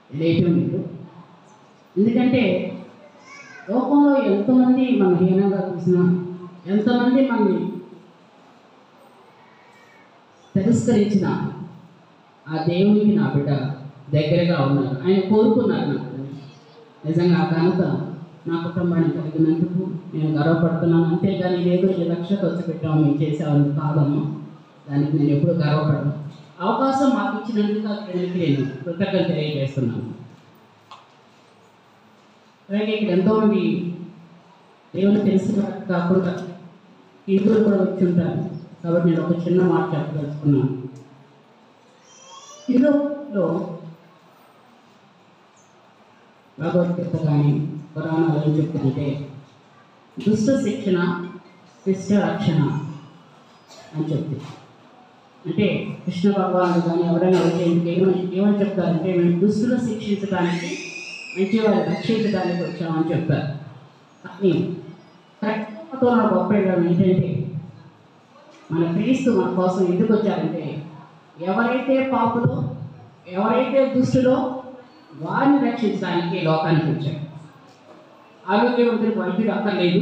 Relative మీకు ఎందుకంటే లోకంలో ఎంతమంది మన హీనంగా చూసినా ఎంతమంది మనని తిరస్కరించిన ఆ దేవునికి నా బిడ్డ దగ్గరగా ఉన్నారు ఆయన కోరుకున్నారు నాకు నిజంగా ఆ ఘనత నా కుటుంబానికి కలిగినందుకు నేను గర్వపడుతున్నాను అంతేగాని ఏదో ఈ లక్ష ఖర్చు పెట్టాము మేము చేసామని కాదమ్మా దానికి నేను ఎప్పుడు గర్వపడను అవకాశం మాకు ఇచ్చినందుకు ఆ దేవునికి నేను కృతజ్ఞత తెలియజేస్తున్నాను అలాగే ఇక్కడ ఎంతోమంది దేవుని తెలిసిన వారు కాకుండా ఇంట్లో కూడా వచ్చి ఉంటారు కాబట్టి నేను ఒక చిన్న మాట చెప్పదలుచుకున్నాను ఇందులో భగవద్గీత కానీ పురాణాలు ఏం చెప్తుందంటే దుష్ట శిక్షణ శిష్ట రక్షణ అని చెప్తుంది అంటే కృష్ణ భగవానుడు కానీ ఎవరైనా వచ్చే ఏమని ఏమని చెప్తారంటే మేము దుస్తులు శిక్షించడానికి మంచి వారిని రక్షించడానికి వచ్చామని చెప్తారు కానీ కరెక్ట్తో నా గొప్ప ఏంటంటే మన క్రీస్తు మన కోసం ఎందుకు వచ్చారంటే ఎవరైతే పాపులో ఎవరైతే దుష్టులో వారిని రక్షించడానికి ఈ లోకానికి వచ్చారు ఆరోగ్యవంతుడికి వైద్యుడు అక్కర్లేదు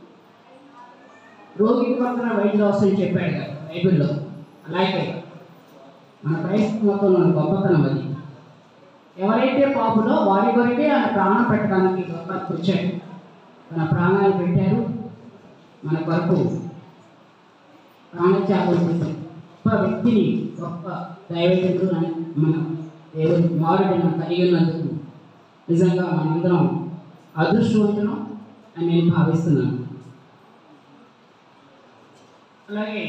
రోగికి పక్కన వైద్యుడు అవసరం చెప్పాడు కదా బైబిల్లో అలాగే మన క్రైస్తవత్వంలో ఉన్న గొప్పతనం అది ఎవరైతే పాపులో వారి కొరకే ఆయన ప్రాణం పెట్టడానికి ఈ లోకానికి వచ్చాడు తన ప్రాణాలు పెట్టారు మన కొరకు ప్రాణత్యాగం చేసిన గొప్ప వ్యక్తిని గొప్ప దైవజనుడు అని మన దేవుడి కుమారుడిని మనం కలిగి ఉన్నందుకు నిజంగా మనందరం అదృష్టవంతులం అని నేను భావిస్తున్నాను అలాగే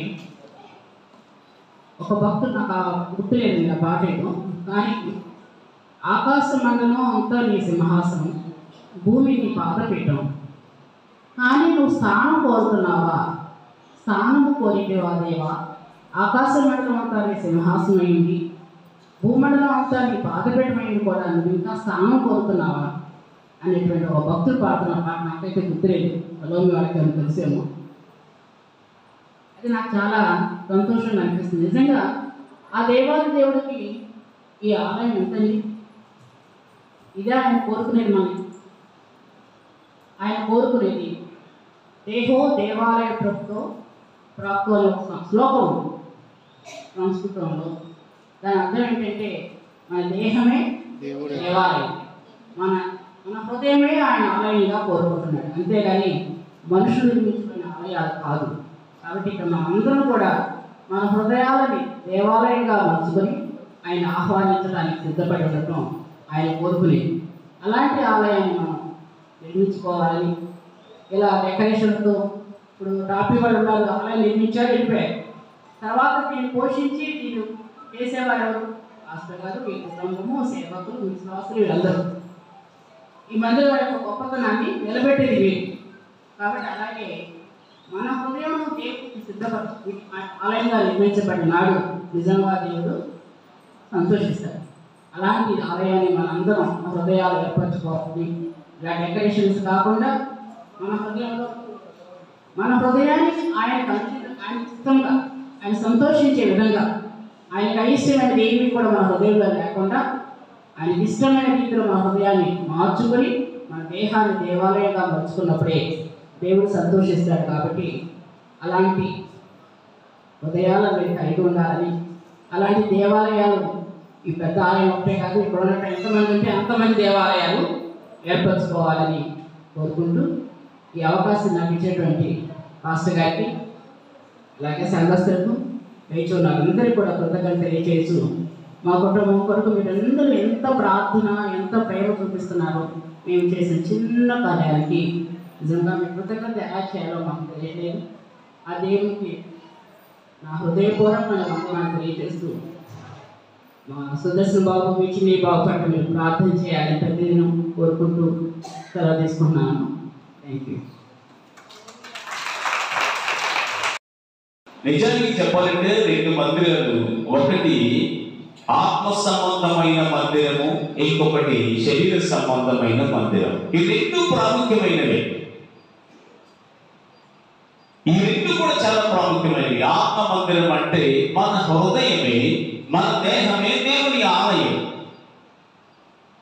ఒక భక్తుడు నాకు ఆ గుర్తులేదు ఆ పాట ఏదో కానీ ఆకాశ మండలం అంతా నీ సింహాసనం భూమి నీ పాదపీఠం కానీ నువ్వు స్థానం కోరుతున్నావా స్థానము కోరికేవా దేవా ఆకాశ మండలం అంతా నీ సింహాసనం అయింది భూమండలం అంతా నీ పాదపీఠమైంది కూడా నువ్వు ఇంకా స్థానం కోరుతున్నావా అనేటువంటి ఒక భక్తుడు పాడుతున్న పాట నాకైతే గుర్తులేదు అలో మీ వాళ్ళకి ఏమైనా తెలిసేమో అది నాకు చాలా సంతోషంగా అనిపిస్తుంది నిజంగా ఆ దేవాది దేవుడికి ఈ ఆలయం ఎంతండి ఇదే ఆయన కోరుకునేది మనం ఆయన కోరుకునేది దేహో దేవాలయ ప్రభుతో ప్రాప్తో అనే ఒక శ్లోకం ఉంది సంస్కృతంలో దాని అర్థం ఏంటంటే మన దేహమే దేవుడే దేవాలయం మన మన హృదయమే ఆయన ఆలయంగా కోరుకుంటున్నాడు అంతేగాని మనుషులు నిర్మించుకున్న ఆలయాలు కాదు కాబట్టి ఇక్కడ మనం అందరం కూడా మన హృదయాలని దేవాలయంగా మలుచుకొని ఆయన ఆహ్వానించడానికి సిద్ధపడి ఉండటం ఆయన కోరుకునేది అలాంటి ఆలయాన్ని మనం నిర్మించుకోవాలని ఇలా డెకరేషన్తో ఇప్పుడు టాపీ వాళ్ళు ఉన్నారు ఆలయం నిర్మించారు వెళ్ళిపోయారు తర్వాత దీన్ని పోషించి దీన్ని చేసేవారు ఎవరు మాస్టర్ గారు మీ కుటుంబము సేవకులు విశ్వాసులు వీళ్ళందరూ ఈ మందిరం యొక్క గొప్పతనాన్ని నిలబెట్టేది వీరు కాబట్టి అలాగే మన హృదయం దేవుడికి సిద్ధపరచు ఆలయంగా నిర్మించబడిన నాడు నిజంగా దేవుడు సంతోషిస్తాడు అలాంటి ఆలయాన్ని మనందరం మన హృదయాలు ఏర్పరచుకోవాలి ఇలా డెకరేషన్స్ కాకుండా మన హృదయంలో మన హృదయాన్ని ఆయన ఆయన ఇష్టంగా ఆయన సంతోషించే విధంగా ఆయనకు అయిష్టమైనది ఏమీ కూడా మన హృదయంలో లేకుండా ఆయనకి ఇష్టమైన రీతిలో మన హృదయాన్ని మార్చుకొని మన దేహాన్ని దేవాలయంగా మలుచుకున్నప్పుడే దేవుడు సంతోషిస్తాడు కాబట్టి అలాంటి హృదయాలను మీరు కలిగి ఉండాలని అలాంటి దేవాలయాలు ఈ పెద్ద ఆలయం ఒకటే కాదు ఇక్కడ ఉన్నట్టు ఎంతమంది ఉంటే అంతమంది దేవాలయాలు ఏర్పరచుకోవాలని కోరుకుంటూ ఈ అవకాశం నాకు ఇచ్చేటువంటి పాస్టర్ గారికి అలాగే సంఘస్థులకు వేచి అందరికీ కూడా కృతజ్ఞత తెలియచేస్తూ మా కుటుంబం కొరకు మీరందరూ ఎంత ప్రార్థన ఎంత ప్రేమ చూపిస్తున్నారో మేము చేసిన చిన్న కార్యానికి నిజంగా మీ కృతజ్ఞత ఎలా చేయాలో మాకు తెలియలేదు ఆ దేవునికి నా హృదయపూర్వకమైన వందనాలు తెలియజేస్తూ మా సుదర్శన బాబు మీ చిన్ని బాబు పట్ల మీరు ప్రార్థన చేయాలని ప్రతిదినం కోరుకుంటూ సెలవు తీసుకున్నాను థ్యాంక్ యూ నిజానికి చెప్పాలంటే రెండు మందిరాలు ఒకటి ఆత్మ సంబంధమైన మందిరము ఇంకొకటి శరీర సంబంధమైన మందిరం ఈ రెండు ప్రాముఖ్యమైనవి ఈ రెండు కూడా చాలా ప్రాముఖ్యమైనవి ఆత్మ మందిరం అంటే మన హృదయమే మన దేహమే దేవుని ఆలయం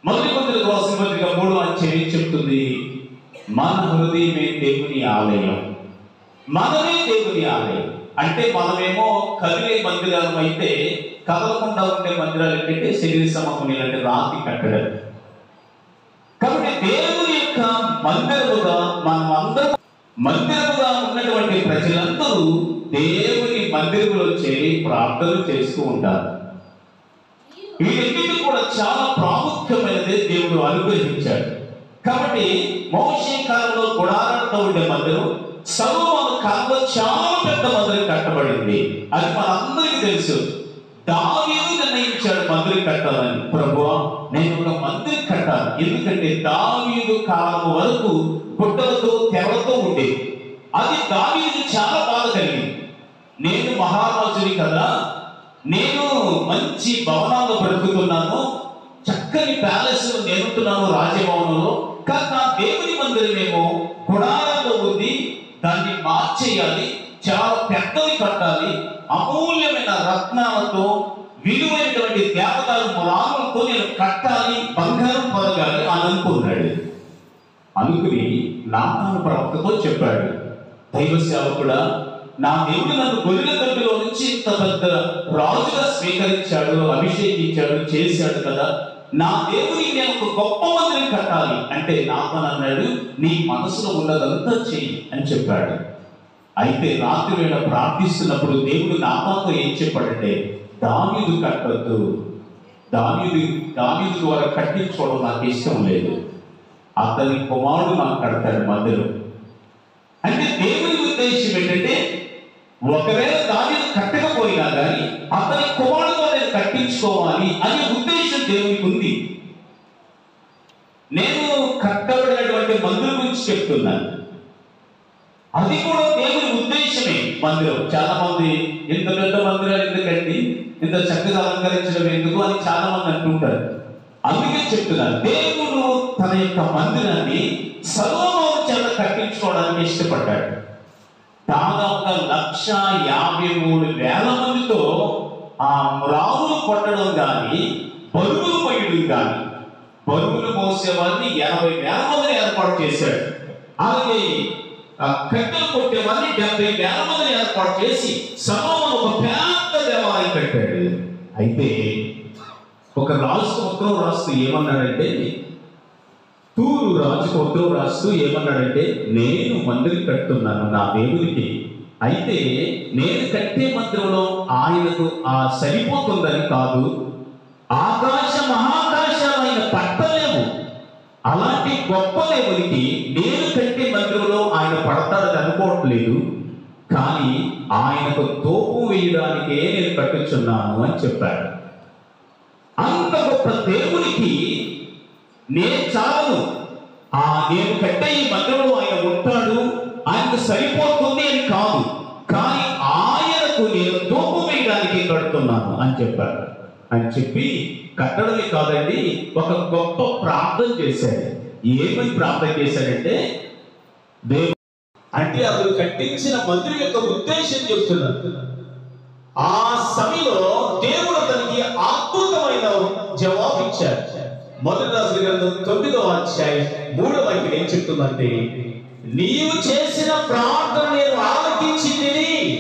మొదటి కొద్ది రాసిన పత్రిక మూడు అధ్యాయం చెప్తుంది మన హృదయమే దేవుని ఆలయం మనమే దేవుని ఆలయం అంటే మనమేమో కదిలే మందిరాలు అయితే కదలకుండా ఉండే మందిరాలు ఏంటంటే శరీర సమకం ఇలాంటి రాతి కట్టడం కాబట్టి దేవుని యొక్క మందిరముగా మనం అందరం మందిరముగా ఉన్నటువంటి ప్రజలందరూ దేవుని మందిరములో చేరి ప్రార్థనలు చేస్తూ ఉంటారు వీటన్నిటి కూడా చాలా ప్రాముఖ్యమైనది దేవుడు అనుగ్రహించాడు కాబట్టి మోషే కాలంలో గుడారంతో ఉండే మందిరం సలోమోను కాలంలో చాలా పెద్ద మందిరం కట్టబడింది అది మనందరికీ తెలుసు దావీదు నిర్ణయించాడు మందిరం కట్టాలని ప్రభువా నేను ఒక మందిరం కట్టాలి ఎందుకంటే దావీదు కాలం వరకు గుడ్డలతో తెరలతో ఉండేది అది దావీదు చాలా బాధ కలిగింది నేను మహారాజుని కదా నేను మంచి భవనాల్లో బ్రతుకుతున్నాను చక్కని ప్యాలెస్ నేనుంటున్నాను రాజభవనంలో కానీ నా దేవుని మందిరమేమో గుడారంలో ఉంది దాన్ని మార్చేయాలి చాలా పెద్దది కట్టాలి అమూల్యమైన రత్నాలతో విలువైనటువంటి దేవతల రాములతో నేను కట్టాలి బంగారం పొందగాలి అని అనుకున్నాడు అనుకుని నాతాను ప్రవక్తతో చెప్పాడు దైవ సేవకుడా నా దేవుడు నన్ను గొర్రెల దొడ్డిలో నుంచి ఇంత పెద్ద రాజుగా స్వీకరించాడు అభిషేకించాడు చేశాడు కదా నా దేవునికి నేను ఒక గొప్ప మందిరం కట్టాలి అంటే నాతను అన్నాడు నీ మనసులో ఉన్నదంతా చెయ్యి అని చెప్పాడు అయితే రాత్రి వేళ ప్రార్థిస్తున్నప్పుడు దేవుడు నాతో ఏం చెప్పాడంటే దావీదు కట్టొద్దు దావీదు దావీదు ద్వారా కట్టించుకోవడం నాకు ఇష్టం లేదు అతని కుమారుడు నాకు కడతాడు మందిరం అంటే దేవుని ఉద్దేశం ఏంటంటే ఒకవేళ దానిని కట్టకపోయినా కానీ అతని కుమారుడుతో నేను కట్టించుకోవాలి అనే ఉద్దేశం దేవునికి ఉంది నేను కట్టబడినటువంటి మందిరం గురించి చెప్తున్నాను అది కూడా దేవుని ఉద్దేశమే మందిరం చాలా మంది ఇంత పెద్ద మందిరాలు ఎందుకండి ఇంత చక్కగా అలంకరించడం ఎందుకు అని చాలా మంది అంటుంటారు అందుకే చెప్తున్నాను దేవుడు తన యొక్క మందిరాన్ని సలోమోను చేత కట్టించుకోవడానికి ఇష్టపడ్డాడు దాదాపుగా లక్ష యాభై మూడు వేల మందితో ఆ రాములు కొట్టడం కానీ బరువులు మొయ్యడం కానీ బరువులు మోసేవారిని ఎనభై వేల మందిని ఏర్పాటు చేశాడు అలాగే ఆ కట్టెలు కొట్టేవారిని డెబ్బై వేల మందిని ఏర్పాటు చేసి సలోమోను ఒక పెద్ద దేవాలయం కట్టాడు అయితే ఒక రాజుకు ఉత్తరం రాస్తూ ఏమన్నాడంటే తూరు రాజుకు ఉత్తరం రాస్తూ ఏమన్నాడంటే నేను మందిరం కట్టున్నాను నా దేవునికి అయితే నేను కట్టే మందిరంలో ఆయనకు ఆ సరిపోతుందని కాదు ఆకాశ మహాకాశాలైన పట్టలేము అలాంటి గొప్ప దేవునికి నేను కట్టే మందిరంలో ఆయన పడతాడని అనుకోవట్లేదు కానీ ఆయనకు తోపు వేయడానికే నేను కట్టుచున్నాను అని చెప్పాడు అంత గొప్ప దేవునికి నేను చాలను ఆ నేను కట్టే ఈ మందిరంలో ఆయన ఉంటాడు ఆయనకు సరిపోతుంది అని కాదు కానీ ఆయనకు నేను తోపు వేయడానికి కడుతున్నాను అని చెప్పాడు అని చెప్పి కట్టడమే కాదండి ఒక గొప్ప ప్రార్థన చేశాడు ఏమని ప్రార్థన చేశాడంటే దేవు అంటే అతను కట్టించిన మందిరం యొక్క ఉద్దేశం చెప్తున్నాడు ఆ సమయంలో దేవుడు అతనికి అద్భుతమైన జవాబు ఇచ్చాడు మొదటి రాజు గ్రంథం తొమ్మిదవ అధ్యాయం మూడవ వాక్యం ఏం చెప్తుందంటే నీవు చేసిన ప్రార్థన నేను ఆలకించింది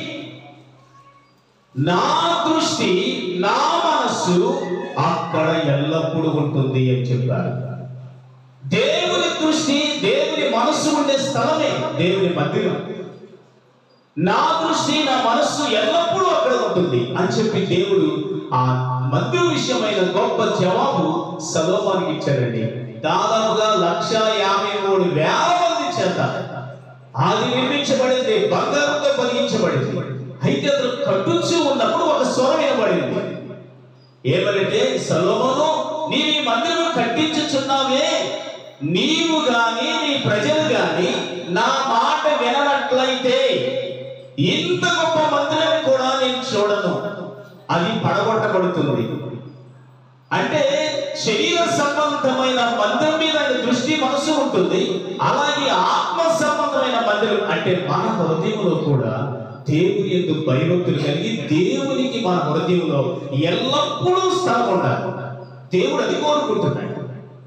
నా దృష్టి నా మనస్సు అక్కడ ఎల్లప్పుడూ ఉంటుంది అని చెప్పారు దేవుని దృష్టి దేవుని మనస్సు ఉండే స్థలమే దేవుని మందిరం నా దృష్టి నా మనస్సు ఎల్లప్పుడూ అక్కడ ఉంటుంది అని చెప్పి దేవుడు ఆ మందిరం విషయమైన గొప్ప జవాబు సలోమానికి ఇచ్చాడండి దాదాపుగా లక్ష యాభై మూడు వేల మంది చేత అది నిర్మించబడింది బంగారంతో కలిగించబడింది అయితే అతను కట్టుచూ ఉన్నప్పుడు ఒక స్వరం వినబడింది ఏమనంటే సలోమోను నీవు ఈ మందిరం కట్టించుచున్నావే నీవు గాని నీ ప్రజలు గాని నా మాట విననట్లయితే ఇంత గొప్ప మందిరం కూడా నేను చూడను అది పడగొట్టబడుతుంది అంటే శరీర సంబంధమైన మందిరం మీద ఆయన దృష్టి మనసు ఉంటుంది అలాగే ఆత్మ సంబంధమైన మందిరం అంటే మన హృదయంలో కూడా దేవుని ఎందుకు భయభక్తులు కలిగి దేవునికి మన హృదయంలో ఎల్లప్పుడూ స్థలం ఉండాలి దేవుడు అది కోరుకుంటున్నాడు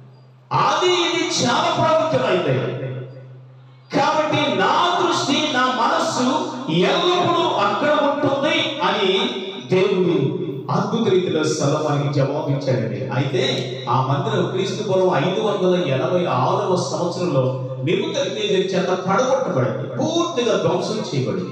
అది ఇది చాలా ప్రాముఖ్యమైంది కాబట్టి నా దృష్టి నా మనస్సు ఎల్లప్పుడూ అక్కడ ఉంటుంది అని దేవుడు అద్భుత రీతిలో సలమానికి జవాబిచ్చాడండి అయితే ఆ మందిరం క్రీస్తు పూర్వం ఐదు వందల ఎనభై ఆరవ సంవత్సరంలో నిరుతజ్ఞ చేత పడగొట్టబడింది పూర్తిగా ధ్వంసం చేయబడింది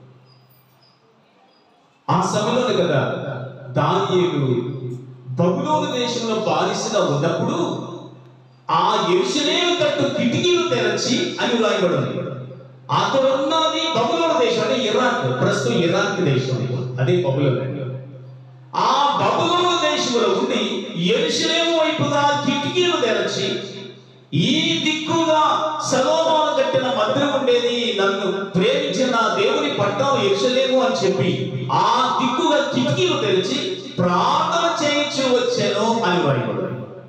ఆ సమయంలో కదా దానియేలు బబులోను దేశంలో బానిసగా ఉన్నప్పుడు ఆ ఎరుసలేము తట్టు కిటికీలు తెరచి అని వ్రాయబడింది అతడు ఉన్నది బబులోను దేశం అంటే ఇరాక్ ప్రస్తుతం ఇరాక్ దేశం అదే బబులోను అండి ఆ బబులోను దేశంలో ఉండి ఎరుసలేము వైపుగా కిటికీలు తెరచి ఈ దిక్కుగా సలోమాను కట్టిన మందిరం ఉండేది నన్ను ప్రేమించిన నా దేవుని పట్టణం ఎరుసలేము అని చెప్పి ఆ దిక్కుగా కిటికీలు తెరిచి ప్రార్థన చేయించు వచ్చాను అని వాడు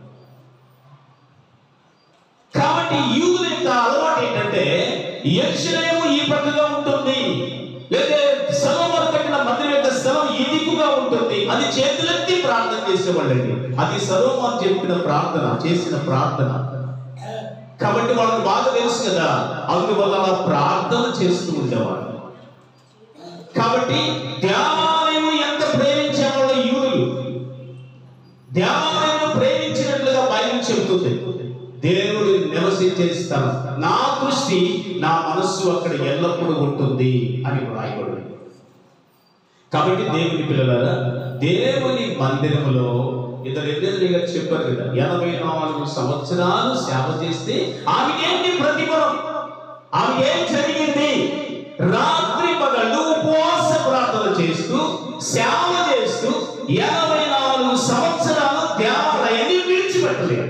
కాబట్టి యూదుల యొక్క అలవాటు ఏంటంటే ఎరుసలేము ఈ పక్కగా ఉంటుంది లేదా సలోమాను కట్టిన మందిరం యొక్క స్థలం ఈ దిక్కుగా ఉంటుంది అది చేతులెత్తి ప్రార్థన చేసేవాళ్ళండి అది సలోమాను చెప్పిన ప్రార్థన చేసిన ప్రార్థన కాబట్టి వాళ్ళకి బాగా తెలుసు కదా అందువల్ల అలా ప్రార్థన చేస్తూ ఉండేవాళ్ళు కాబట్టి దేవాలయం ఎంత ప్రేమించేవాళ్ళు యూదులు దేవాలయం ప్రేమించినట్లుగా బైబిల్ చెబుతుంది దేవుడు నివసించే స్థలం నా దృష్టి నా మనస్సు అక్కడ ఎల్లప్పుడూ ఉంటుంది అని రాయబడి కాబట్టి దేవుని పిల్లలారా దేవుని మందిరములో ఇద్దరు ఎన్నెదురు గారు చెప్పారు కదా ఎనభై నాలుగు సంవత్సరాలు సేవ చేస్తే ఆమెకేంటి ప్రతిఫలం ఆమెకేం జరిగింది రాత్రి పగళ్ళు ఉపవాస ప్రార్థన చేస్తూ సేవ చేస్తూ ఎనభై నాలుగు సంవత్సరాలు దేవాలయాన్ని విడిచిపెట్టలేదు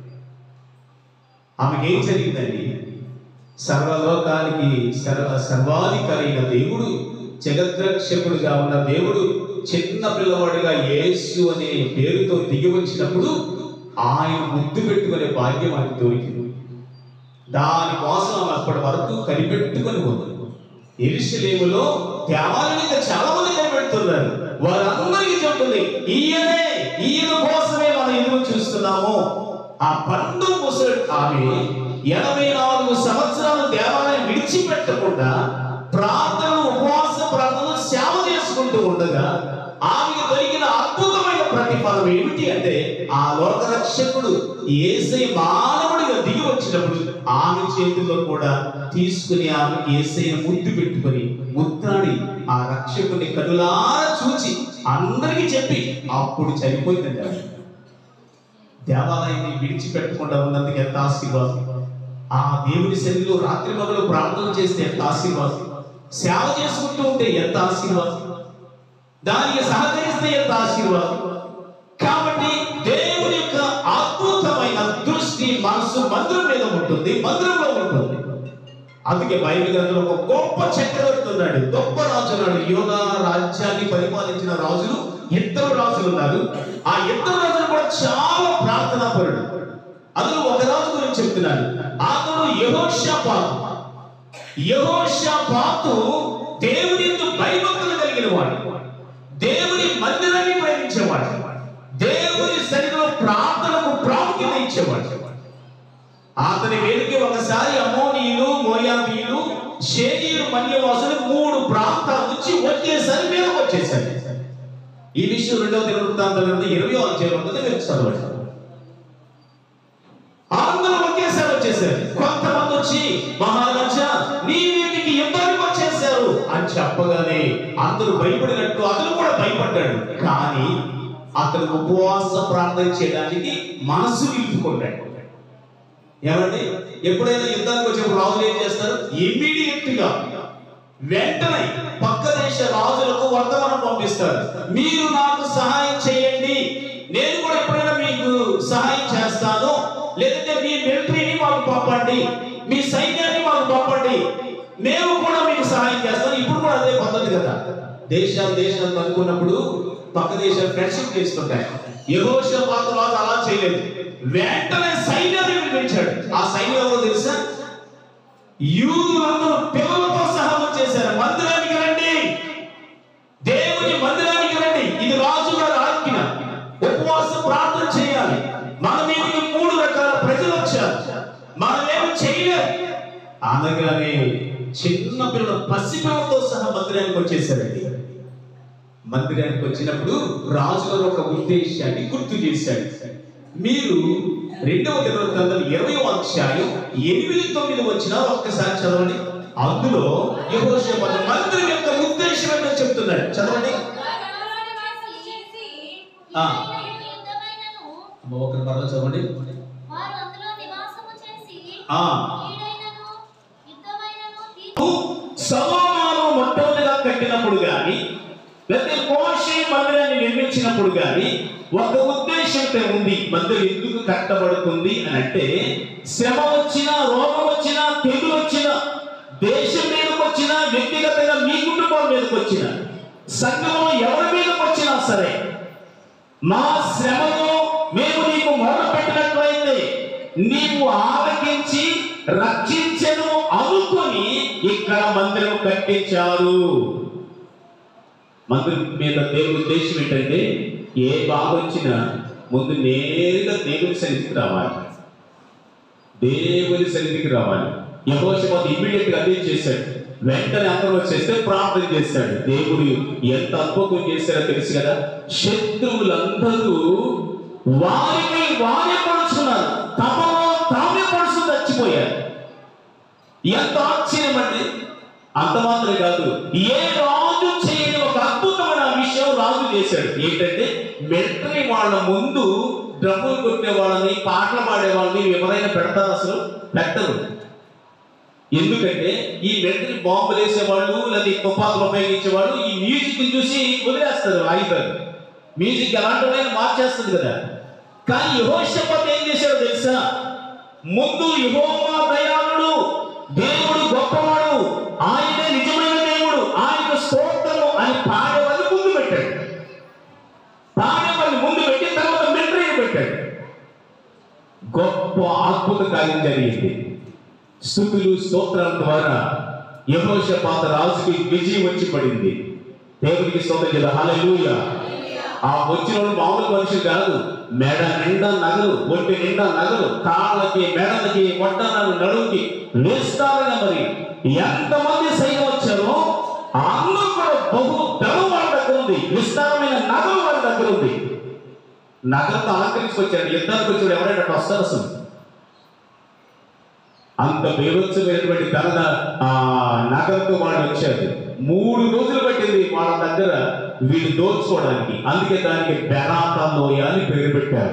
ఆమెకి ఏం జరిగిందండి సర్వలోకానికి సర్వ సర్వాధికారి అయిన దేవుడు జగద్రక్షకుడుగా ఉన్న దేవుడు చిన్న పిల్లవాడిగా యేసు అనే పేరుతో దిగి వచ్చినప్పుడు ఆయన ముద్దు పెట్టుకునే భాగ్యం ఆయనకు దొరికింది దానికోసం ఆమె అప్పటి వరకు కనిపెట్టుకొని ఉంది ఎరుసలేములో దేవాలయం ఇంకా చాలా మంది కనిపెడుతున్నారు వారందరికీ చెప్తుంది ఈయనే ఈయన కోసమే మనం ఎదురు చూస్తున్నాము ఆ పండు ముసలి ఆమె ఎనభై నాలుగు సంవత్సరాలు దేవాలయం విడిచిపెట్టకుండా ప్రార్థనలు ఉపవాస ప్రార్థనలు సేవ చేసుకుంటూ ఉండగా ఆమెకు దొరికిన అద్భుతమైన ప్రతిఫలం ఏమిటి అంటే ఆ లోక రక్షకుడు ఏసై మానవుడిగా దిగి వచ్చినప్పుడు ఆమె చేతిలో కూడా తీసుకుని ఆమెకి ఏసై ముద్దు పెట్టుకొని ముద్దాడి ఆ రక్షకుని కనులారా చూచి అందరికీ చెప్పి అప్పుడు చనిపోయిందండి ఆమె. దేవాలయాన్ని విడిచిపెట్టకుండా ఉన్నందుకు ఎంత ఆశీర్వాదం ఆ దేవుని సన్నిధిలో రాత్రి మొదలు ప్రార్థన చేస్తే ఎంత ఆశీర్వాదం సేవ చేసుకుంటూ ఉంటే ఎంత ఆశీర్వాదం దానికి సహకరిస్తే ఎంత ఆశీర్వాదం కాబట్టి దేవుని యొక్క అద్భుతమైన దృష్టి మనసు మందిరం మీద ఉంటుంది మందిరంలో ఉంటుంది అందుకే బైబిల్ గ్రంథంలో ఒక గొప్ప చక్రవర్తి ఉన్నాడు గొప్ప రాజు ఉన్నాడు యోగా రాజ్యాన్ని పరిపాలించిన రాజులు ఇద్దరు రాజులు ఉన్నారు ఆ ఇద్దరు రాజులు కూడా చాలా ప్రార్థనా పరుడు అందులో ఒక రాజు గురించి చెప్తున్నాను అతడు యెహోషాపాతు యెహోషాపాతు దేవుని యందు భయభక్తులు కలిగిన వాడు దేవుని మందిరాన్ని ప్రేమించేవాడు దేవుని సన్నిధిలో ప్రార్థనకు ప్రాముఖ్యత ఇచ్చేవాడు అతని వెనుక ఒకసారి అమోనీయులు మోయాబీలు షేనీయులు మన్యవాసులు మూడు ప్రాంతాల నుంచి ఒకేసారి మీదకి వచ్చేసారు ఈ విషయం రెండవ దినవృత్తాంతం గ్రంథం ఇరవై అధ్యాయం ఉంటుంది మీరు చదవండి అందరూ ఒకేసారి వచ్చేసారు కొంతమంది వచ్చి మహారాజా నీ మీదికి ఇద్దరికి వచ్చేసారు అని చెప్పగానే అందరూ భయపడినట్టు అతను కూడా భయపడ్డాడు కానీ అతను ఉపవాస ప్రార్థన చేయడానికి మనసు నిలుపుకున్నాడు ఏమండి ఎప్పుడైనా యుద్ధానికి వచ్చినప్పుడు రాజులు ఏం చేస్తారు ఇమ్మీడియట్ గా వెంటనే పక్క దేశ రాజులకు వర్తమానం పంపిస్తారు మీరు నాకు సహాయం చేయండి నేను కూడా ఎప్పుడైనా మీకు సహాయం చేస్తాను లేదంటే మీ మిలిటరీని మాకు పంపండి మీ సైన్యాన్ని మాకు పంపండి మేము కూడా మీకు సహాయం చేస్తాం ఇప్పుడు కూడా అదే పద్ధతి కదా దేశాలు దేశాలు అనుకున్నప్పుడు పక్క దేశాలు ఫ్రెండ్షిప్ చేస్తుంటాయి యహోషపాతు రాజు అలా చేయలేదు వెంటనే సైన్యాన్ని పిలిపించాడు ఆ సైన్యం ఎవరో తెలుసా యూదులందరూ పిల్లలతో సహా వచ్చేసారు మందిరానికి రండి దేవుని మందిరానికి రండి ఇది రాజు గారి ఆజ్ఞ ఉపవాస ప్రార్థన చేయాలి మన మీదకి మూడు రకాల ప్రజలు చిన్న పిల్లల పసిపిల్లలతో సహా మందిరానికి వచ్చేసారండి మందిరానికి వచ్చినప్పుడు రాజుగారు ఒక ఉద్దేశాన్ని గుర్తు చేశాడు మీరు రెండవ దినవృత్తాంతం ఇరవై అధ్యాయం ఎనిమిది తొమ్మిది వచ్చిన ఒక్కసారి చదవండి అందులో యెహోషాపాతు మందిరం యొక్క ఉద్దేశం ఏంటో చెప్తున్నాడు చదవండి ఆ. అమ్మ ఒకరి మరో చదవండి వారు అందులో నివాసము చేసి ఆ. కీడైనను యుద్ధమైనను తీ- సలోమాను మొట్టమొదటిగా కట్టినప్పుడు గాని లేకపోతే కోషే మందిరాన్ని నిర్మించినప్పుడు గాని ఒక ఉద్దేశంతో ఉంది మందిరం ఎందుకు కట్టబడుతుంది అని అంటే శ్రమ వచ్చినా రోగం వచ్చినా తెగులు వచ్చినా దేశం మీదకి వచ్చినా వ్యక్తిగతంగా మీ కుటుంబం మీదకి వచ్చినా సంఘంలో ఎవరి మీదకి వచ్చినా సరే మా శ్రమను మేము నీకు మొదలు పెట్టినట్లయితే నీవు ఆలకించి రక్షించను అనుకొని ఇక్కడ మందిరం కట్టించారు మందిరం మీద దేవుని ఉద్దేశం ఏంటంటే ఏ బాధ వచ్చినా ముందు నేరుగా దేవుని సన్నిధికి రావాలి దేవుని సన్నిధికి రావాలి యహోషపాత ఇమ్మీడియట్ గా అదే చేశాడు వెంటనే అందరూ వచ్చేస్తే ప్రార్థన చేశాడు దేవుడు ఎంత అద్భుతం చేశారో తెలుసు కదా శత్రువులందరూ వారిని వారే పడుచున్నారు తమలో తామే పడుచు చచ్చిపోయారు ఎంత ఆశ్చర్యం అండి అంత మాత్రం కాదు ఏ రాజు చేయని ఒక అద్భుతమైన విషయం రాజు చేశాడు ఏంటంటే మిలిటరీ వాళ్ళ ముందు డ్రమ్ములు కొట్టే వాళ్ళని పాటలు పాడే వాళ్ళని ఎవరైనా పెడతారు అసలు పెట్టరు ఎందుకంటే ఈ మిలిటరీ బాంబులు వేసేవాళ్ళు లేదా తుపాకులు ఉపయోగించేవాళ్ళు ఈ మ్యూజిక్ చూసి వదిలేస్తారు ఆయుధాలు మ్యూజిక్ ఎలాంటి మార్చేస్తుంది కదా కానీ యహోషపత్ ఏం చేశాడో తెలుసా ముందు యహోవా దయాళుడు దేవుడు గొప్పవాడు ఆయనే నిజమైన దేవుడు ఆయన స్తోత్రము అని పాడేవాళ్ళు ముందు పెట్టాడు పాడేవాళ్ళు ముందు పెట్టి తర్వాత మిలిటరీని పెట్టాడు గొప్ప అద్భుత కార్యం జరిగింది స్థుతులు స్తోత్రాల ద్వారా యహోషపాత రాజుకి విజయం వచ్చి పడింది దేవునికి స్తోత్రం చేద్దాం హల్లెలూయా ఆ వచ్చిన వాళ్ళు మామూలు మనుషులు కాదు మెడ నిండా నగలు ఒంటి నిండా నగలు కాళ్ళకి మెడలకి పొట్టనలు నడుముకి వేస్తారుగా మరి ఎంతమంది సైన్యం వచ్చారో అందరూ కూడా బహు ధనం వాళ్ళ దగ్గర ఉంది విస్తారమైన నగలు వాళ్ళ దగ్గర ఉంది నగలతో అలంకరించుకొచ్చాడు యుద్ధానికి వచ్చాడు ఎవరైనా అట్లా వస్తారు అసలు అంత బేభత్సమైనటువంటి ధన ఆ నగరంతో వాళ్ళు వచ్చారు మూడు రోజులు పట్టింది వాళ్ళ దగ్గర వీళ్ళు దోచుకోవడానికి అందుకే దానికి బెరాతా లోయ అని పేరు పెట్టారు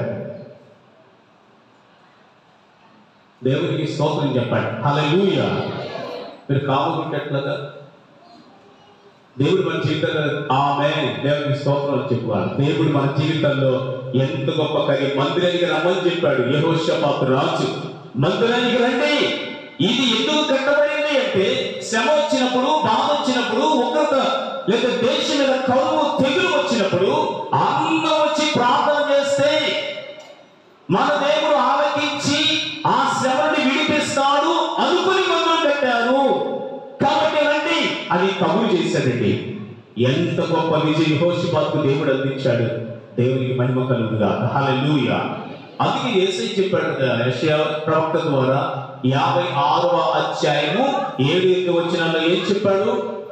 దేవునికి స్తోత్రం చెప్పండి హల్లెలూయా మీరు కాముకుంటట్లుగా దేవుడు మన జీవితంలో ఆమె దేవునికి స్తోత్రాలు చెప్పుకోవాలి దేవుడు మన జీవితంలో ఎంత గొప్ప కార్యం మందిరానికి రమ్మని చెప్పాడు యెహోషాపాతు రాజు మందిరానికి రండి ఇది ఎందుకు కట్టబడింది అంటే శ్రమ వచ్చినప్పుడు బాధ వచ్చినప్పుడు ఉగ్రత లేదా దేశం మీద కరువు తెగులు వచ్చినప్పుడు అందరూ వచ్చి ప్రార్థన చేస్తే మన దేవుడు ఆలకించి ఆ శ్రమని విడిపిస్తాడు అనుకుని మందులు కట్టారు కాబట్టి రండి అది కబురు చేశాడండి ఎంత గొప్ప విజయ హోషిపాత్కు దేవుడు అందించాడు దేవునికి మహిమ కలుగుగా హల్లెలూయా అందుకే యేసై చెప్పాడు కదా, యెషయా ప్రవక్త ద్వారా యాభై ఆరవ అధ్యాయము ఏడు ఎనిమిది వచ్చినాల్లో ఏం చెప్పాడు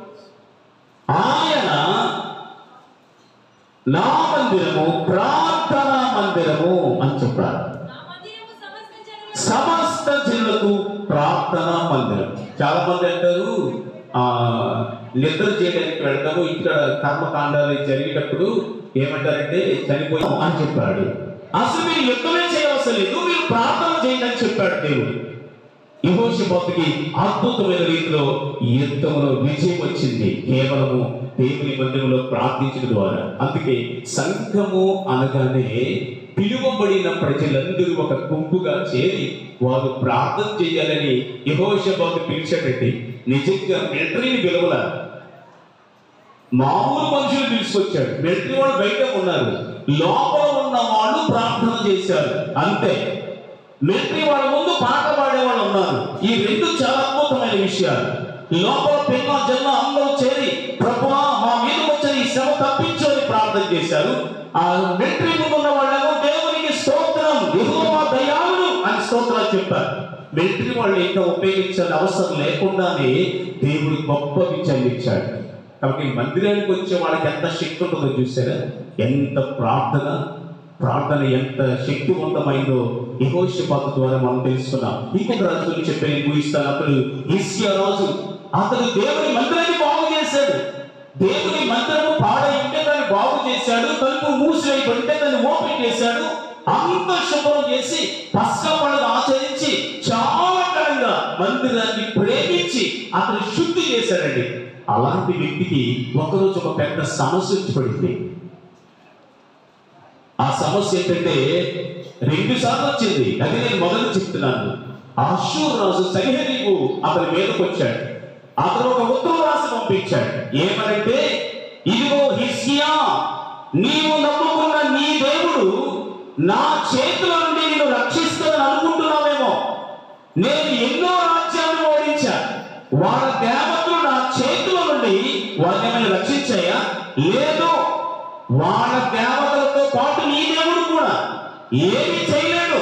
ఆయన నా మందిరము ప్రార్థనా మందిరము అని చెప్పాడు నా మందిరము సమస్త జనులకు సమస్త జనులకు ప్రార్థనా మందిరం చాలా మంది అంటారు ఆ నిద్ర చేయడానికి వెళ్తాము ఇక్కడ కర్మకాండాలు జరిగేటప్పుడు ఏమంటారంటే చనిపోయాం అని చెప్పాడు అసలు మీరు యుద్ధమే చేయవలసిన లేదు మీరు ప్రార్థన చేయండి అని చెప్పాడు దేవుడు యహోషపాతుకి అద్భుతమైన రీతిలో ఈ యుద్ధంలో విజయం వచ్చింది కేవలము దేవుని మందిరంలో ప్రార్థించడం ద్వారా అందుకే సంఘము అనగానే పిలువబడిన ప్రజలందరూ ఒక గుంపుగా చేరి వారు ప్రార్థన చేయాలని యహోషపాతు పిలిచాడండి నిజంగా మిలిటరీని పిలవల మామూలు మనుషులు తీసుకొచ్చాడు మిలిటరీ వాళ్ళు బయట ఉన్నారు లోపల ఉన్న వాళ్ళు ప్రార్థన చేశారు అంతే మిలిటరీ వాళ్ళ ముందు పాట పాడే వాళ్ళు ఉన్నారు ఈ రెండు చాలా అద్భుతమైన విషయాలు లోపల పిల్ల జన్మ అందరూ చేరి ప్రభువా మా మీద వచ్చిన ఈ శ్రమ తప్పించు అని ప్రార్థన చేశారు ఆ మిలిటరీ ముందు ఉన్న వాళ్ళేమో దేవునికి స్తోత్రం యెహోవా దయాళుడు అని స్తోత్రాలు చెప్పారు మిలిటరీ వాళ్ళు ఇంకా ఉపయోగించాల్సిన అవసరం లేకుండానే దేవుడు గొప్పవి చెల్లించాడు కాబట్టి మందిరానికి వచ్చే వాళ్ళకి ఎంత శక్తి ఉంటుందో చూసారా ఎంత ప్రార్థన ప్రార్థన ఎంత శక్తివంతమైందో యహోషపాత ద్వారా మనం తెలుసుకున్నాం ఇంకొక రాజు గురించి చెప్పి నేను ఊహిస్తాను అతడు ఇస్కియా రాజు అతడు దేవుని మందిరాన్ని బాగు చేశాడు దేవుని మందిరము పాడై ఉంటే దాన్ని బాగు చేశాడు తలుపు మూసివేయబడితే దాన్ని ఓపెన్ చేశాడు అంత శుభ్రం చేసి పస్కా పండుగ ఆచరించి చాలా కాలంగా మందిరాన్ని ప్రేమించి అతను శుద్ధి చేశాడండి అలాంటి వ్యక్తికి ఒకరోజు ఒక పెద్ద సమస్య వచ్చి పడింది ఆ సమస్య ఏంటంటే రెండు సార్లు వచ్చింది అది నేను మొదలు చెప్తున్నాను అశూర్ రాజు సరిహరీవు అతని మీదకి వచ్చాడు అతను ఒక ఉత్తరం రాసి పంపించాడు ఏమనంటే ఇదిగో హిస్కియా నీవు నమ్ముకున్న నీ దేవుడు నా చేతుల నుండి నేను రక్షిస్తానని అనుకుంటున్నావేమో నేను ఎన్నో రాజ్యాలను ఓడించా వాళ్ళ దేవతలు నా చేతుల నుండి వాళ్ళని ఏమైనా రక్షించాయా లేదు వాళ్ళ దేవతలతో పాటు నీ దేవుడు కూడా ఏమి చేయలేడు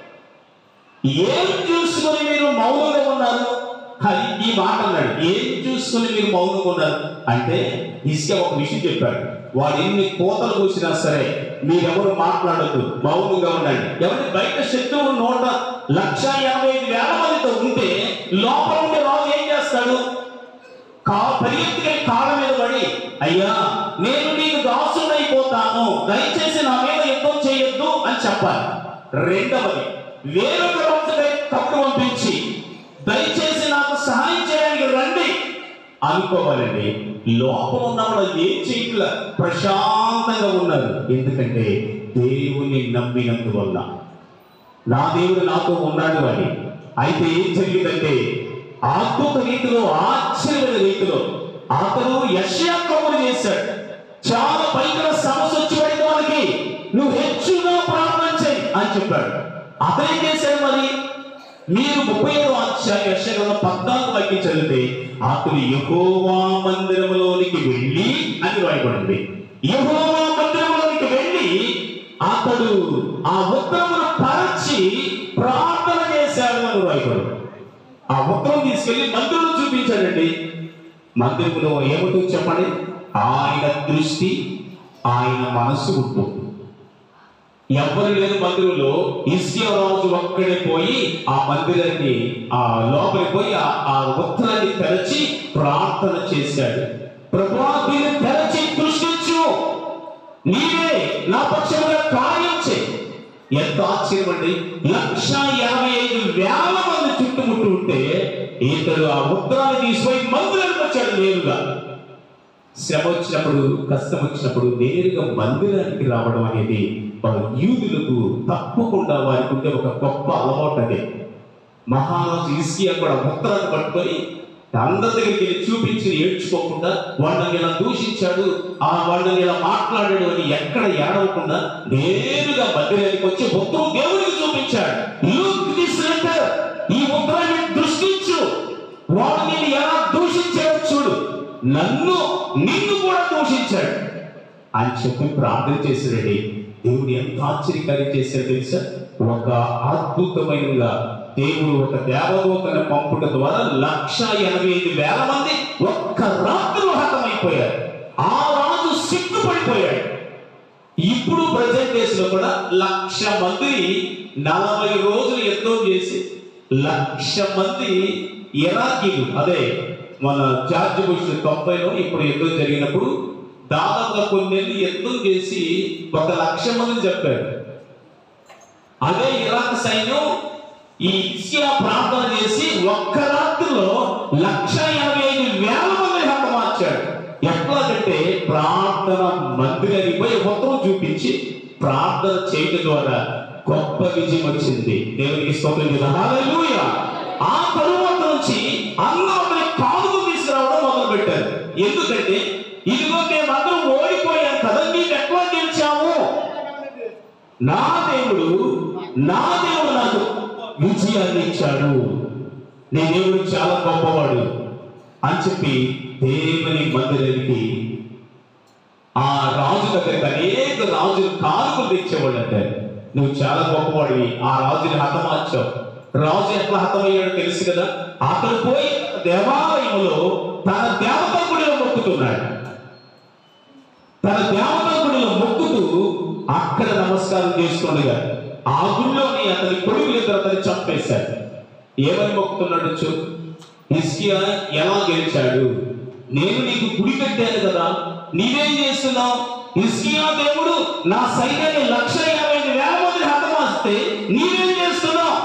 ఏం చూసుకొని మీరు మౌనంగా ఉన్నారు అని ఈ మాట అన్నాడు ఏం చూసుకొని మీరు మౌనంగా ఉన్నారు అంటే ఇసుక ఒక విషయం చెప్పాడు వాడు ఎన్ని కోతలు కూసినా సరే మీరెవరు మాట్లాడద్దు మౌనంగా ఉండండి ఎవరి బయట శత్రువు నూట లక్ష యాభై ఐదు వేల మందితో ఉంటే లోపల ఉండే రాజు ఏం చేస్తాడు కా పరిగెత్తుకెళ్ళి కాళ్ళ మీద పడి అయ్యా నేను నీకు దాసుడైపోతాను దయచేసి నా మీద యుద్ధం చేయొద్దు అని చెప్పాలి రెండవది వేరొక రోజుకై కప్పుడు పంపించి దయచేసి నాకు సహాయం చేయడానికి రండి అనుకోవాలండి లోపల ఉన్న వాళ్ళు ఏం చేయట్ల ప్రశాంతంగా ఉన్నారు ఎందుకంటే దేవుని నమ్మినందువల్ల నా దేవుడు నాతో ఉన్నాడు అని అయితే ఏం జరిగిందంటే అద్భుత రీతిలో ఆశ్చర్యమైన రీతిలో అతను యష్యా కబురు చేశాడు చాలా భయంకర సమస్య వచ్చి పడింది వాళ్ళకి నువ్వు హెచ్చుగా ప్రార్థన చేయి అని చెప్పాడు అతను ఏం చేశాడు మరి మీరు ముప్పై ఏడు అధ్యాయ యశగంలో పద్నాలుగు వాక్యం చదివితే అతను యహోవా మందిరములోనికి వెళ్ళి అని రాయబడింది యహోవా మందిరములోనికి వెళ్ళి అతడు ఆ ఉత్తరమును పరచి ప్రార్థన చేశాడు అని రాయబడు ఆ ఉత్తరం తీసుకెళ్లి మందిరంలో చూపించాడండి మందిరంలో ఏమిటో చెప్పండి ఆయన దృష్టి ఆయన మనస్సు ఉంటుంది ఎవ్వరు లేని మందిరంలో ఇస్కియా రాజు ఒక్కడే పోయి ఆ మందిరాన్ని ఆ లోపలికి పోయి ఆ ఆ ఉత్తరాన్ని తెరచి ప్రార్థన చేశాడు ప్రభువా దీన్ని తెరచి దృష్టించు నీవే నా పక్షముగా కార్యం చేయి ఎంత ఆశ్చర్యం అండి లక్ష యాభై ఐదు వేల మంది చుట్టుముట్టు ఉంటే ఇతడు ఆ ఉత్తరాన్ని తీసుకుపోయి మందిరానికి వచ్చాడు నేరుగా శ్రమ వచ్చినప్పుడు కష్టం వచ్చినప్పుడు నేరుగా మందిరానికి రావడం అనేది మన యూదులకు తప్పకుండా వారికి ఉండే ఒక గొప్ప అలవాటు అదే మహారాజు ఇస్కియా కూడా ఉత్తరాన్ని పట్టుకొని అందరి దగ్గరికి వెళ్ళి చూపించి ఏడ్చుకోకుండా వాళ్ళని ఇలా దూషించాడు ఆ వాళ్ళని ఇలా మాట్లాడాడు అని ఎక్కడ ఏడవకుండా నేరుగా మందిరానికి వచ్చి ఉత్తరం దేవుడికి చూపించాడు లుక్ దిస్ లెటర్ ఈ ఉత్తరాన్ని దృష్టించు వాడు నేను ఎలా దూషించాడో చూడు నన్ను నిన్ను కూడా దూషించాడు అని చెప్పి ప్రార్థన చేశాడండి దేవుడు ఎంత ఆశ్చర్యకార్యం చేశాడు తెలుసా ఒక అద్భుతమైన దేవుడు ఒక దేవదూతను పంపుట ద్వారా లక్ష ఎనభై ఐదు వేల మంది ఒక్క రాత్రిలో హతమైపోయారు ఆ రాజు సిగ్గుపడిపోయాడు ఇప్పుడు ప్రజెంట్ డేస్ లో కూడా లక్ష మంది నలభై రోజులు యుద్ధం చేసి లక్ష మంది ఇరాకీలు అదే మన జార్జ్ బుష్ తొంభైలో ఇప్పుడు యుద్ధం జరిగినప్పుడు దాదాపుగా కొన్నేళ్ళు యుద్ధం చేసి ఒక లక్ష మంది చెప్పారు అదే ఇరాక్ సైన్యం ఈ ఇస్కియా ప్రార్థన చేసి ఒక్క రాత్రిలో లక్ష ఎనభై ఐదు వేల మంది హతమార్చాడు ఎట్లాగంటే ప్రార్థన మందిరానికి పోయి మొత్తం చూపించి ప్రార్థన చేయడం ద్వారా గొప్ప విజయం వచ్చింది దేవునికి స్తోత్రం చేద్దాం. హల్లెలూయా ఆ తరువాత నుంచి అందరూ అతని కానుక తీసుకురావడం మొదలు పెట్టారు ఎందుకంటే ఇదిగో మేమందరం ఓడిపోయాం కదా మేము ఎట్లా గెలిచాము నా దేవుడు నా దేవుడు నాకు విజయాన్ని ఇచ్చాడు నీ దేవుడు చాలా గొప్పవాడు అని చెప్పి దేవుని మందిరానికి ఆ రాజు దగ్గరికి అనేక రాజులు కానుకలు తెచ్చేవాళ్ళు అంటారు నువ్వు చాలా గొప్పవాడివి ఆ రాజుని హతమార్చావు రాజు ఎట్లా హతమయ్యాడో తెలుసు కదా అతను పోయి దేవాలయంలో తన దేవత గుడిలో మొక్కుతున్నాడు తన దేవత గుడిలో మొక్కుతూ అక్కడ నమస్కారం చేస్తుండగా ఆ గుడిలోని అతని కొడుకులు ఇద్దరు అతన్ని చంపేశాడు ఏమని మొక్కుతున్నాడు చూ హిస్కియా ఎలా గెలిచాడు నేను నీకు గుడి కట్టాను కదా నీవేం చేస్తున్నావు హిస్కియా దేవుడు నా సైన్యాన్ని లక్ష యాభై ఐదు వేల మంది హతమాస్తే నీవేం చేస్తున్నావు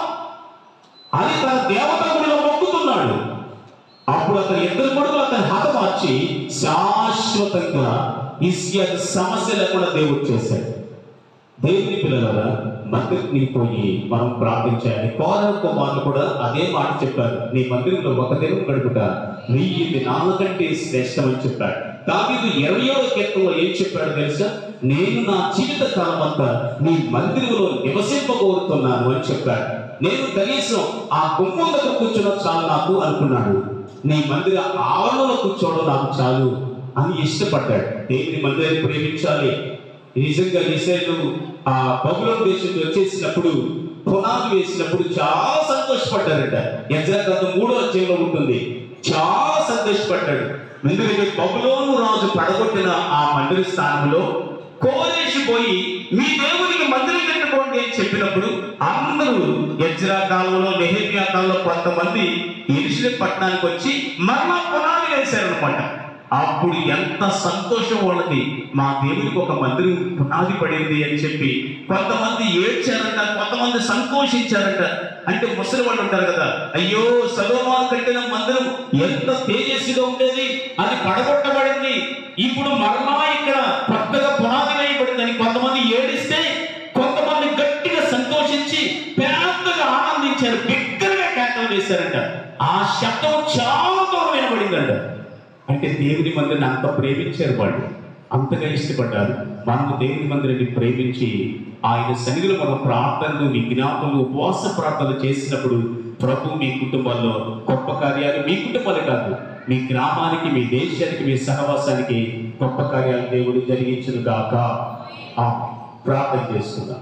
అని తన దేవత గుడిలో మొక్కుతున్నాడు అప్పుడు అతని ఇద్దరు కొడుకులు అతని హతమార్చి శాశ్వతంగా ఇస్కియా సమస్య లేకుండా దేవుడు చేశాడు దేవుని పిల్లలరా మందిరికి పోయి మనం ప్రార్థించాలి కోరవ కుమారులు కూడా అదే మాట చెప్పారు నీ మందిరంలో ఒక దినం గడుపుట వెయ్యి దినాల కంటే శ్రేష్టమని చెప్పాడు దావీదు ఇరవై ఏడవ కీర్తనలో ఏం చెప్పాడు తెలుసా నేను నా జీవిత కాలం అంతా నీ మందిరంలో నివసింపగోరుతున్నాను అని చెప్పాడు నేను కనీసం ఆ గుమ్మం దగ్గర కూర్చోడం చాలు నాకు అనుకున్నాడు నీ మందిర ఆవరణలో కూర్చోవడం నాకు చాలు అని ఇష్టపడ్డాడు దేవుని మందిరాన్ని ప్రేమించాలి నిజంగా ఇస్రాయేలు ఆ బబులోన్ దేశం వచ్చేసినప్పుడు పునాది వేసినప్పుడు చాలా సంతోషపడ్డారట ఎజ్రా గ్రంథం మూడో అధ్యాయంలో ఉంటుంది చాలా సంతోషపడ్డాడు ఎందుకంటే బబులోను రాజు పడగొట్టిన ఆ మందిర స్థానంలో కోరేసి పోయి మీ దేవునికి మందిరం కట్టుకోండి అని చెప్పినప్పుడు అందరూ ఎజ్రా కాలంలో నెహేమియా కాలంలో కొంతమంది ఎరుసలేం పట్టణానికి వచ్చి మరలా పునాది వేశారనమాట అప్పుడు ఎంత సంతోషం వాళ్ళకి మా దేవునికి ఒక మందిరం పునాది పడింది అని చెప్పి కొంతమంది ఏడ్చారట కొంతమంది సంతోషించారట అంటే ముసలి వాళ్ళు ఉంటారు కదా అయ్యో సలోమాన్ కట్టిన మందిరం ఎంత తేజస్సుగా ఉండేది అది పడగొట్టబడింది ఇప్పుడు మరలా ఇక్కడ కొత్తగా పునాది వేయబడిందని కొంతమంది ఏడిస్తే కొంతమంది గట్టిగా సంతోషించి పెద్దగా ఆనందించారు బిగ్గరగా కేకలు వేశారంట ఆ శబ్దం చాలా దూరం వినబడిందంట అంటే దేవుని మందిరాన్ని అంత ప్రేమించారు వాళ్ళు అంతగా ఇష్టపడ్డారు మనము దేవుని మందిరాన్ని ప్రేమించి ఆయన సన్నిధిలో మనం ప్రార్థనలు విజ్ఞాపనలు ఉపవాస ప్రార్థనలు చేసినప్పుడు ప్రభు మీ కుటుంబాల్లో గొప్ప కార్యాలు మీ కుటుంబాలే కాదు మీ గ్రామానికి మీ దేశానికి మీ సహవాసానికి గొప్ప కార్యాలు దేవుడు జరిగించును గాక ఆ, ప్రార్థన చేస్తున్నాం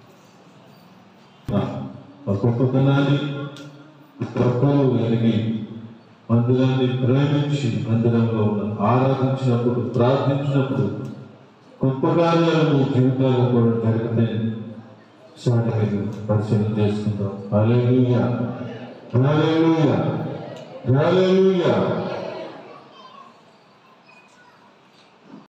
ఆ గొప్పతనాన్ని గొప్పలు ఎరిగి మందిరాన్ని ప్రేమించి మందిరంలో ఉన్న ఆరాధించినప్పుడు ప్రార్థించినప్పుడు గొప్ప కార్యాలు మీ జీవితాల్లో కూడా జరిగితే సాటి మీద పరిశీలన చేసుకుందాం హల్లెలూయా హల్లెలూయా హల్లెలూయా